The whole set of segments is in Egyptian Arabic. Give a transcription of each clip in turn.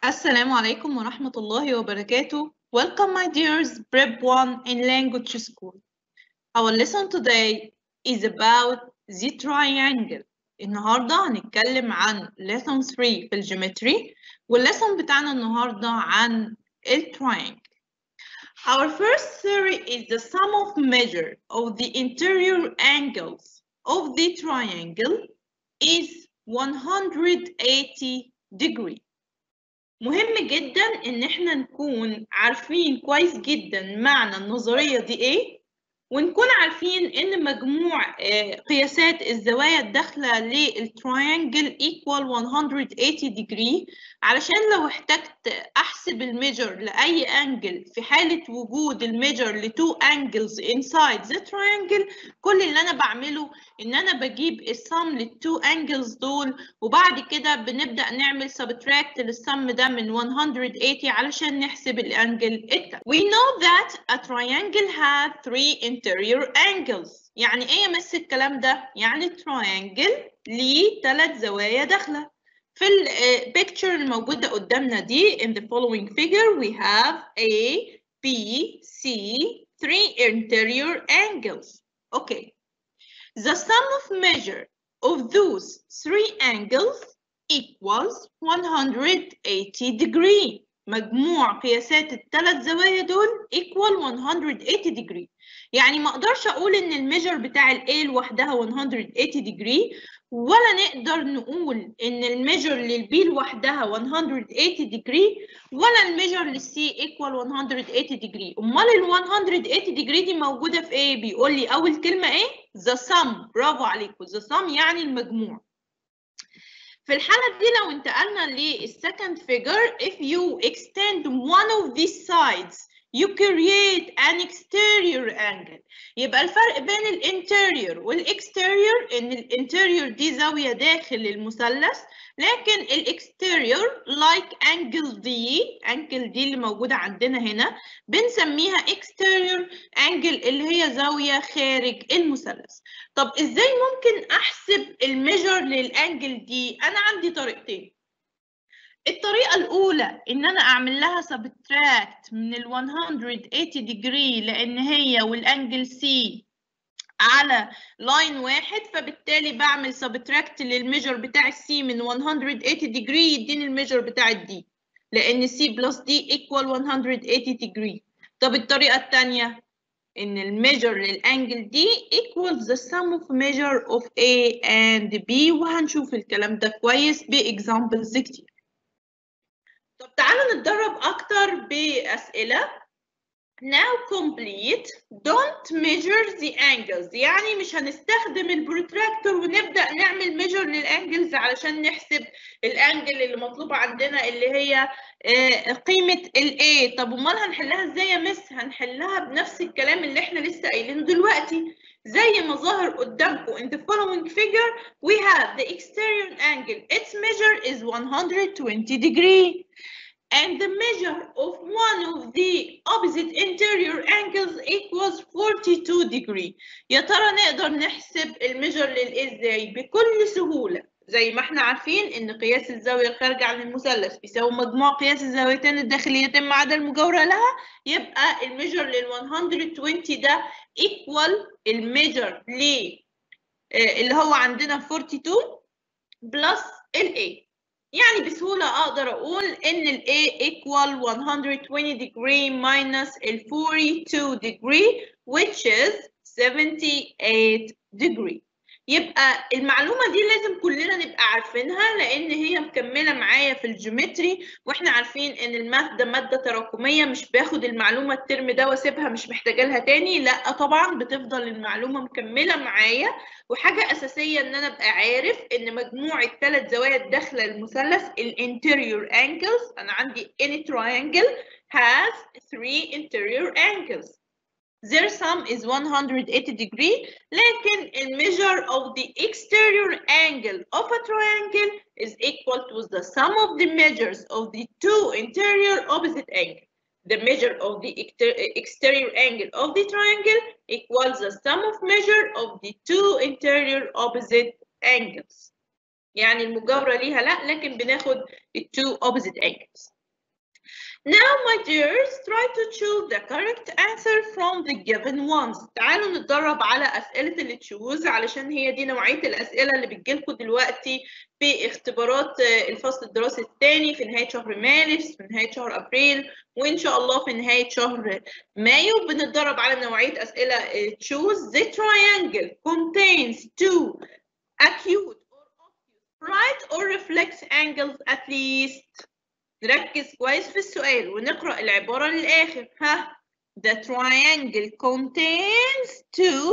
Assalamu alaikum wa rahmatullahi wa barakatuh. Welcome, my dears, Prep 1 in Language School. Our lesson today is about the triangle. النهاردة هنتكلم عن lesson 3 في الجيومتري والليسون بتاعنا النهاردة عن التراينجل. Our first theory is the sum of measure of the interior angles of the triangle is 180 degree. مهم جدا ان احنا نكون عارفين كويس جدا معنى النظرية دي ايه ونكون عارفين ان مجموع آه، قياسات الزوايا الداخلة للتراينجل equal 180 degree علشان لو احتجت احسب الميجر لاي انجل في حالة وجود الميجر لتو انجلز inside the triangle كل اللي انا بعمله ان انا بجيب السم للتو انجلز دول وبعد كده بنبدأ نعمل subtract للسم ده من 180 علشان نحسب الانجل التاني. We know that a triangle has three interior angles. يعني ايه يمس الكلام ده؟ يعني triangle ليه ثلاث زوايا داخلة. في البيكتشر الموجودة قدامنا دي in the following figure we have A, B, C, three interior angles. Okay. The sum of measure of those three angles equals 180 degree. مجموع قياسات الثلاث زوايا دول equal 180 degree. يعني ما اقدرش اقول ان الميجر بتاع ال A لوحدها 180 degree ولا نقدر نقول ان الميجر للبي لوحدها 180 degree ولا الميجر للسي equal 180 degree امال ال 180 degree دي موجوده في ايه بيقول لي اول كلمه ايه the sum برافو عليكم the sum يعني المجموع في الحالة دي لو انتقلنا للسكند figure if you extend one of these sides you create an exterior angle يبقى الفرق بين الانتيريور والاكستيريور ان الانتيريور دي زاوية داخل المثلث لكن الاكستيريور like angle دي angle دي اللي موجودة عندنا هنا بنسميها exterior angle اللي هي زاوية خارج المثلث طب ازاي ممكن احسب الميجر للانجل دي انا عندي طريقتين الطريقة الأولى إن أنا أعمل لها سبتراكت من ال 180 degree لأن هي والأنجل سي على لاين واحد فبالتالي بعمل سبتراكت للميجر بتاع السي من 180 degree يديني الميجر بتاع الدي لأن سي بلس دي equal 180 degree طب الطريقة الثانية إن الميجر للأنجل دي equals the sum of measure of A and B وهنشوف الكلام ده كويس بإكزامبلز كتير طب تعالوا نتدرب أكتر بأسئلة Now complete don't measure the angles يعني مش هنستخدم البروتراكتور ونبدأ نعمل measure للانجلز علشان نحسب الانجل اللي مطلوبة عندنا اللي هي آه، قيمة ال A طب امال هنحلها ازاي يا مس هنحلها بنفس الكلام اللي احنا لسه قايلينه دلوقتي زي ما ظاهر قدامكم in the following figure we have the exterior angle its measure is 120 degree and the measure of one of the opposite interior angles equals 42 degree يا ترى نقدر نحسب الميجر للايه ازاي بكل سهولة زي ما احنا عارفين ان قياس الزاوية الخارجة عن المثلث بيساوي مجموع قياس الزاويتين الداخليتين ما عدا المجاورة لها يبقى الميجر لل 120 ده equal الميجر ل آه، اللي هو عندنا 42 بلس ال A يعني بسهولة أقدر أقول إن ال A equal 120 degree minus ال 42 degree which is 78 degree يبقى المعلومة دي لازم كلنا نبقى عارفينها لأن هي مكملة معايا في الجيومتري وإحنا عارفين إن الماث ده مادة تراكمية مش باخد المعلومة الترم ده واسيبها مش محتاجة لها تاني لا طبعا بتفضل المعلومة مكملة معايا وحاجة أساسية إن أنا أبقى عارف إن مجموع الثلاث زوايا الداخلة المثلث الانتيريور angles أنا عندي any triangle has three interior angles their sum is 180 degree لكن the measure of the exterior angle of a triangle is equal to the sum of the measures of the two interior opposite angles. The measure of the exter- exterior angle of the triangle equals the sum of measure of the two interior opposite angles. يعني المجاورة ليها لا لكن بناخد ال two opposite angles Now my dears try to choose the correct answer from the given ones تعالوا نتدرب على أسئلة اللي تشوز علشان هي دي نوعية الأسئلة اللي بتجيلكم دلوقتي في اختبارات الفصل الدراسي الثاني في نهاية شهر مارس في نهاية شهر أبريل وإن شاء الله في نهاية شهر مايو بنتدرب على نوعية أسئلة choose the triangle contains two acute or right or reflex angles at least نركز كويس في السؤال ونقرأ العبارة للآخر ها The triangle contains two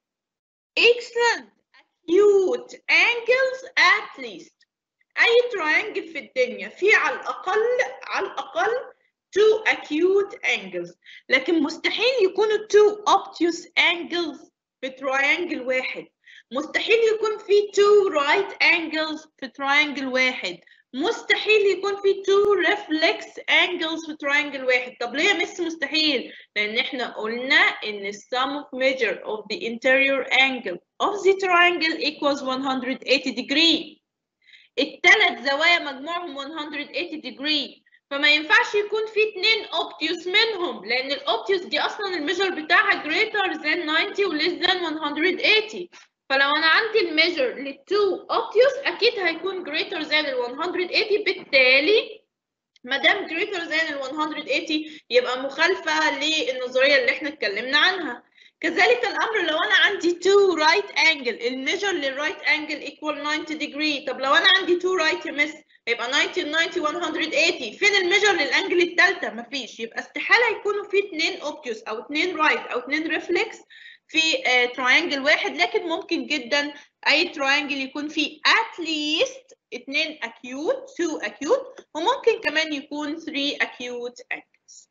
excellent acute angles at least أي triangle في الدنيا فيه على الأقل على الأقل two acute angles لكن مستحيل يكونوا two obtuse angles في triangle واحد مستحيل يكون في two right angles في triangle واحد مستحيل يكون في two reflex angles في triangle واحد طب ليه يا مس مستحيل لان احنا قلنا ان sum of measure of the interior angle of the triangle equals 180 degree الثلاث زوايا مجموعهم 180 degree فما ينفعش يكون في اتنين obtuse منهم لان الاوبتيوس دي اصلا الميجر بتاعها greater than 90 و less than 180 فلو انا عندي الميجر للتو اوبتيوس اكيد هيكون greater than ال 180 بالتالي ما دام greater than ال 180 يبقى مخالفه للنظريه اللي احنا اتكلمنا عنها كذلك الامر لو انا عندي two right angle الميجر للرايت انجل equal 90 degree طب لو انا عندي two right يا مس يبقى 90 90 180 فين الميجر للانجل الثالثه مفيش يبقى استحاله يكونوا في اثنين اوبتيوس او اثنين رايت او اثنين ريفلكس في تراينجل واحد لكن ممكن جدا اي تراينجل يكون فيه at least اتنين acute two acute وممكن كمان يكون three acute angles.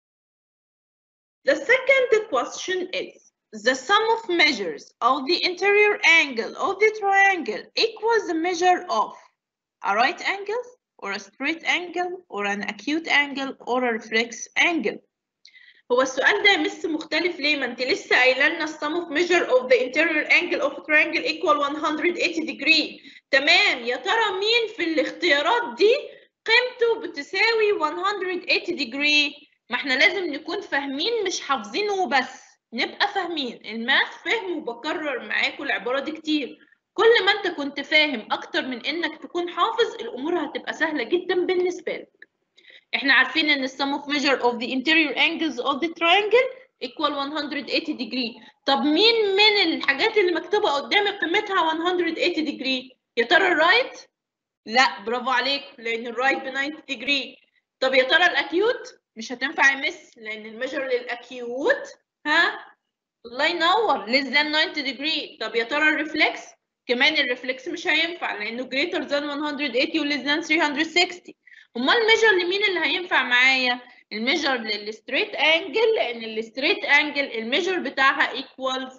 The second question is the sum of measures of the interior angle of the triangle equals the measure of a right angle or a straight angle or an acute angle or a reflex angle. هو السؤال ده مس مختلف ليه؟ ما انت لسه قايله لنا السم اوف ميجر اوف ذا interior angle of a triangle equal 180 degree تمام يا ترى مين في الاختيارات دي قيمته بتساوي 180 degree ما احنا لازم نكون فاهمين مش حافظينه وبس نبقى فاهمين الماث فهم وبكرر معاكم العباره دي كتير كل ما انت كنت فاهم اكتر من انك تكون حافظ الامور هتبقى سهله جدا بالنسبه لك احنا عارفين ان السم اوف measure of the interior angles of the triangle equal 180 degree طب مين من الحاجات اللي مكتوبه قدامي قيمتها 180 degree يا ترى الرايت لا برافو عليك لان الرايت ب 90 degree طب يا ترى الاكيوت مش هتنفع يمس لان الميجر للاكيوت ها الله ينور less than 90 degree طب يا ترى الريفلكس كمان الريفلكس مش هينفع لانه greater than 180 و less than 360 امال الميجر لمين اللي هينفع معايا الميجر للستريت انجل لان الستريت انجل الميجر بتاعها equals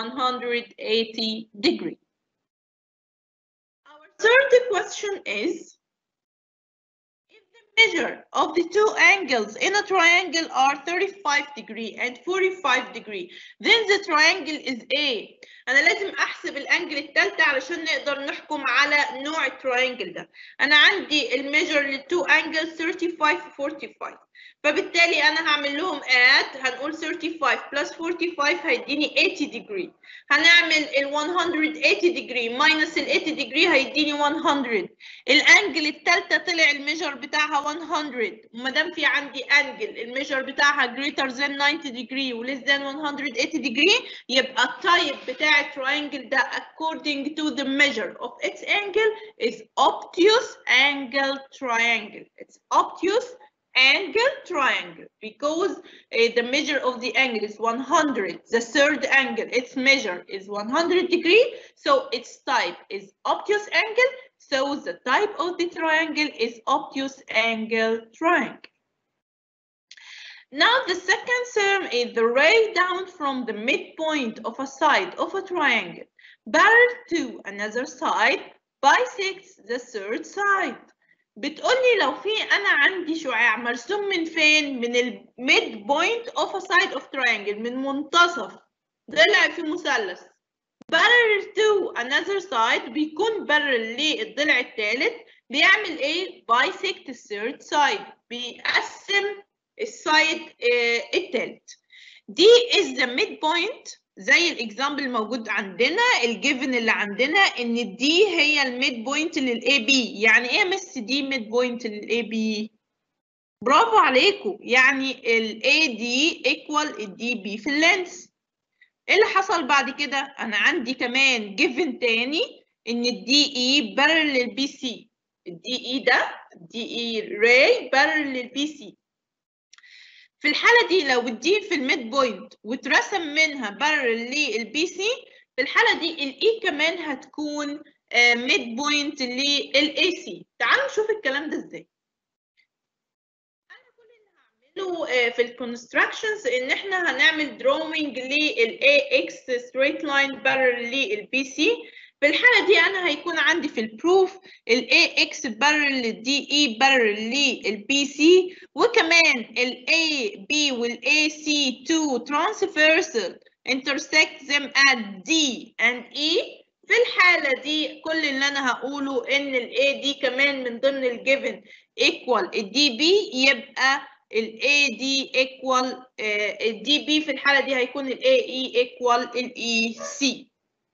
180 degree our third question is if the measure of the two angles in a triangle are 35 degree and 45 degree then the triangle is A انا لازم احسب الانجل الثالثه علشان نقدر نحكم على نوع التراينجل ده انا عندي الميجر للتو انجل 35 45 فبالتالي انا هعمل لهم اد هنقول 35 بلس 45 هيديني 80 degree هنعمل ال 180 degree ماينس ال 80 degree هيديني 100 الانجل الثالثه طلع الميجر بتاعها 100 وما دام في عندي انجل الميجر بتاعها greater than 90 degree و less than 180 degree يبقى التايب بتاع التراينجل ده according to the measure of its angle is obtuse angle triangle it's obtuse angle triangle because uh, the measure of the angle is 100 the third angle its measure is 100 degree so its type is obtuse angle so the type of the triangle is obtuse angle triangle now the second term is the ray down from the midpoint of a side of a triangle parallel to another side bisects the third side بتقولي لو في انا عندي شعاع مرسوم من فين من الميد بوينت اوف ا سايد اوف تراينجل من منتصف ضلع في مثلث parallel to another side بيكون parallel للضلع الثالث بيعمل ايه bisect third side بيقسم السايد الثالث دي is the midpoint زي الاكزامبل الموجود عندنا الجيفن اللي عندنا ان دي هي الميد بوينت للاي بي يعني ايه مس دي ميد بوينت للاي بي برافو عليكم يعني الاي دي ايكوال الدي بي في اللينس ايه اللي حصل بعد كده انا عندي كمان جيفن تاني ان الدي اي بارل للبي سي الدي اي ده الدي اي راي بارل للبي سي في الحالة دي لو الدي في الميد بوينت واترسم منها بارل للبي سي في الحالة دي الاي كمان هتكون ميد بوينت للاي سي تعالوا نشوف الكلام ده ازاي هنعمله في الكونستراكشنز ان احنا هنعمل دروينج للاي اكس ستريت لاين بارل للبي سي في الحالة دي أنا هيكون عندي في البروف ال AX بارل لل DE بارل لل BC وكمان ال AB وال AC two transversal intersect them at D and E في الحالة دي كل اللي أنا هقوله إن ال AD كمان من ضمن الجيفن equal ال DB يبقى ال AD equal ال DB في الحالة دي هيكون ال AE equal ال EC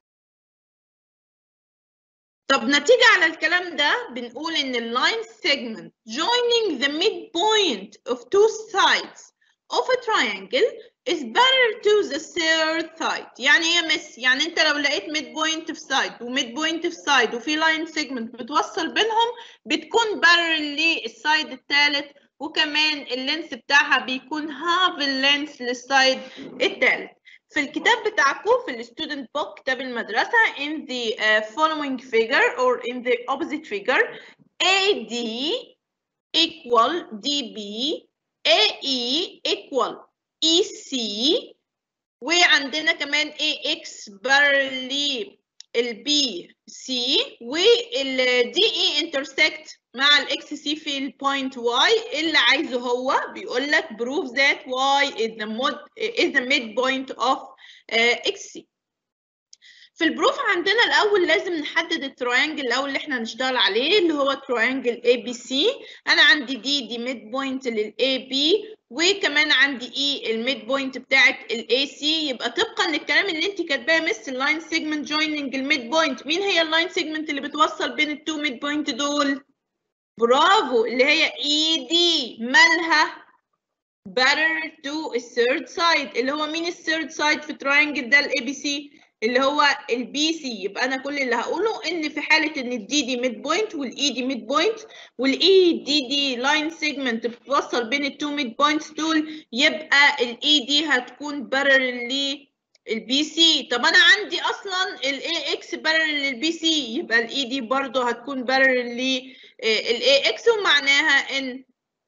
طب نتيجة على الكلام ده بنقول إن اللاين segment joining the midpoint of two sides of a triangle is parallel to the third side يعني ايه يا مس؟ يعني انت لو لقيت ميد بوينت في سايد وميد بوينت في سايد وفي لاين سيجمنت بتوصل بينهم بتكون بارل للسايد الثالث وكمان اللينس بتاعها بيكون هاف اللينس للسايد الثالث في الكتاب بتاعكم في الستودنت بوك كتاب المدرسة in the uh, following figure or in the opposite figure AD equal DB AE equal EC وعندنا كمان AX بارلي البي سي والدي اي انترسكت مع الاكس سي في البوينت واي اللي عايزه هو بيقول لك prove that y is the mod is the midpoint of uh, x c في البروف عندنا الاول لازم نحدد التراينجل الاول اللي احنا هنشتغل عليه اللي هو تراينجل اي بي سي انا عندي دي دي ميد بوينت للاي بي وكمان عندي اي الميد بوينت بتاعت الاي سي يبقى طبقا للكلام اللي انت كاتباه مس اللاين سيجمنت جويننج الميد بوينت مين هي اللاين سيجمنت اللي بتوصل بين التو ميد بوينت دول برافو اللي هي اي دي مالها better to الثيرد سايد اللي هو مين الثيرد سايد في التراينجل ده الاي بي سي اللي هو البي سي يبقى انا كل اللي هقوله ان في حاله ان الدي دي ميد بوينت والاي دي ميد بوينت والاي دي دي لاين سيجمنت بتوصل بين التو ميد بوينتس دول يبقى الاي دي هتكون بارل للبي سي طب انا عندي اصلا الاي اكس بارل للبي سي يبقى الاي دي برضه هتكون بارل للاي اكس ومعناها ان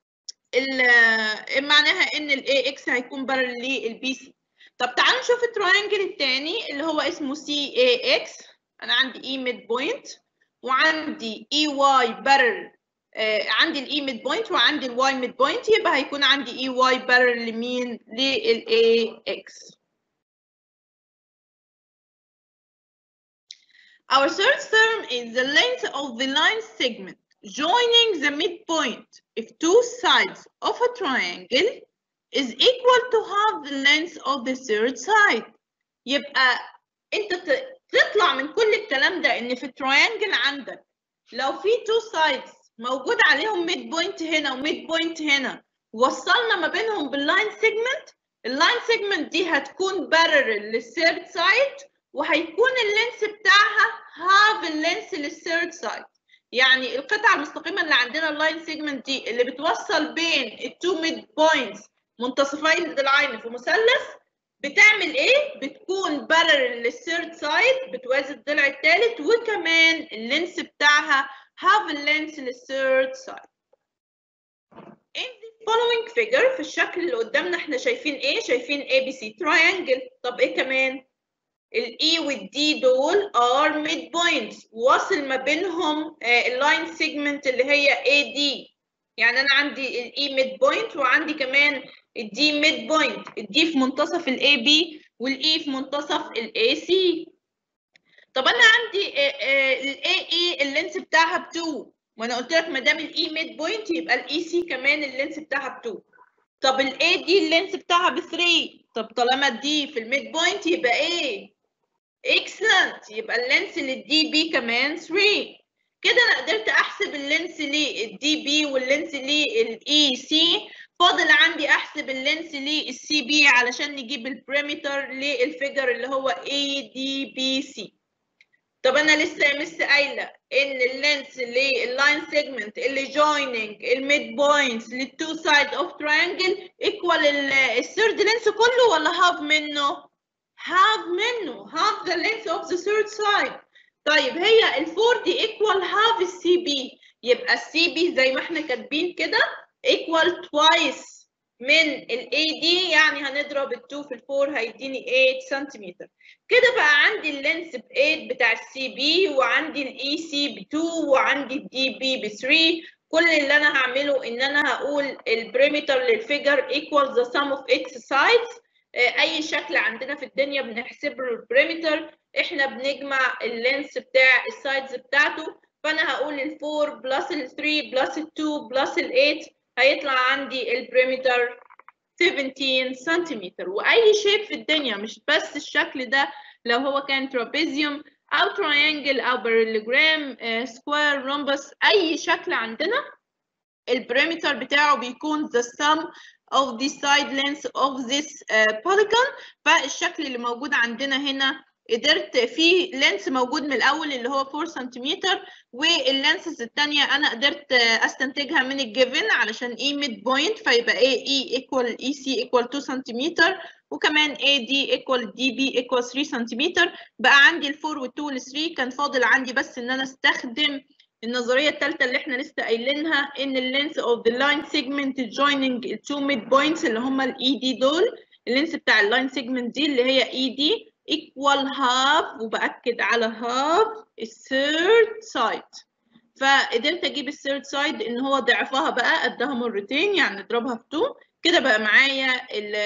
معناها ان الاي اكس هيكون بارل للبي سي طب تعالوا نشوف التراينجل الثاني اللي هو اسمه سي اي اكس انا عندي اي ميد بوينت وعندي اي واي بارل آه عندي الاي ميد بوينت وعندي الواي ميد بوينت يبقى هيكون عندي اي واي بارل لمين للاي اكس Our third term is the length of the line segment joining the midpoint if two sides of a triangle is equal to half the length of the third side يبقى انت تطلع من كل الكلام ده ان في التراينجل عندك لو في two sides موجود عليهم ميد بوينت هنا وميد بوينت هنا وصلنا ما بينهم باللاين سيجمنت اللاين سيجمنت دي هتكون بارل للثيرد سايد وهيكون اللينس بتاعها هاف اللينس للثيرد سايد يعني القطعه المستقيمه اللي عندنا اللاين سيجمنت دي اللي بتوصل بين التو ميد بوينتس منتصفي الضلعين في مثلث بتعمل ايه؟ بتكون بارل للثيرد سايد بتوازي الضلع الثالث وكمان اللينس بتاعها have a length للثيرد سايد. In the following figure في الشكل اللي قدامنا احنا شايفين ايه؟ شايفين ABC triangle طب ايه كمان؟ ال E وال D دول are mid points واصل ما بينهم اللاين سيجمنت اللي هي AD يعني انا عندي ال E mid point وعندي كمان الدي ميد بوينت الدي في منتصف الاي بي والاي في منتصف الاي سي طب انا عندي الاي اي اللينس بتاعها ب 2 وانا قلت لك ما دام الاي ميد بوينت يبقى الاي سي كمان اللينس بتاعها ب 2 طب الاي دي اللينس بتاعها ب 3 طب طالما دي في الميد بوينت يبقى ايه اكسلنت يبقى اللينس للدي بي كمان 3 كده انا قدرت احسب اللينس للدي بي واللينس للاي سي فاضل عندي احسب اللينس للسي بي علشان نجيب البريمتر للفيجر اللي هو اي دي بي سي طب انا لسه يا مس قايله ان اللينس لللاين سيجمنت اللي جويننج الميد بوينتس للتو سايد اوف تراينجل ايكوال الثيرد لينس كله ولا هاف منه هاف منه هاف ذا لينس اوف ذا ثيرد سايد طيب هي الفور دي ايكوال هاف السي بي يبقى السي بي زي ما احنا كاتبين كده equal twice من ال AD يعني هنضرب ال 2 في ال 4 هيديني 8 سنتيمتر كده بقى عندي اللينس ب 8 بتاع السي بي وعندي الاي سي ب 2 وعندي الدي بي ب 3 كل اللي انا هعمله ان انا هقول البريمتر للفيجر equals the sum of its sides اي شكل عندنا في الدنيا بنحسب له البريمتر احنا بنجمع اللينس بتاع السايدز بتاعته فانا هقول ال 4 بلس ال 3 بلس ال 2 بلس ال 8 هيطلع عندي البريمتر 17 سنتيمتر واي شيب في الدنيا مش بس الشكل ده لو هو كان ترابيزيوم او تراينجل او باراليجرام سكوير رومبس اي شكل عندنا البريمتر بتاعه بيكون the sum of the side length of this uh, polygon فالشكل اللي موجود عندنا هنا قدرت في لينس موجود من الاول اللي هو 4 سنتيمتر واللينسز الثانيه انا قدرت استنتجها من الجيفن علشان اي ميد بوينت فيبقى اي اي ايكوال اي سي ايكوال 2 سنتيمتر وكمان اي دي ايكوال دي بي ايكوال 3 سنتيمتر بقى عندي ال 4 وال 2 وال 3 كان فاضل عندي بس ان انا استخدم النظريه الثالثه اللي احنا لسه قايلينها ان اللينس اوف ذا لاين سيجمنت جويننج التو ميد بوينتس اللي هم الاي دي دول اللينس بتاع اللاين سيجمنت دي اللي هي اي دي equal half وبأكد على half الثيرد side فقدرت اجيب الثيرد سايد ان هو ضعفها بقى قدها مرتين يعني نضربها في 2 كده بقى معايا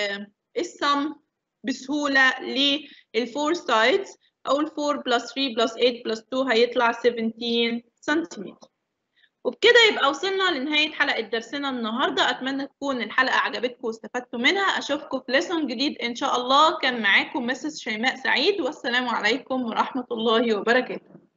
السم بسهوله للفور سايدز او ال 4 بلس 3 بلس 8 بلس 2 هيطلع 17 سنتيمتر وبكده يبقى وصلنا لنهاية حلقة درسنا النهاردة أتمنى تكون الحلقة عجبتكم واستفدتوا منها أشوفكم في ليسون جديد إن شاء الله كان معاكم مسز شيماء سعيد والسلام عليكم ورحمة الله وبركاته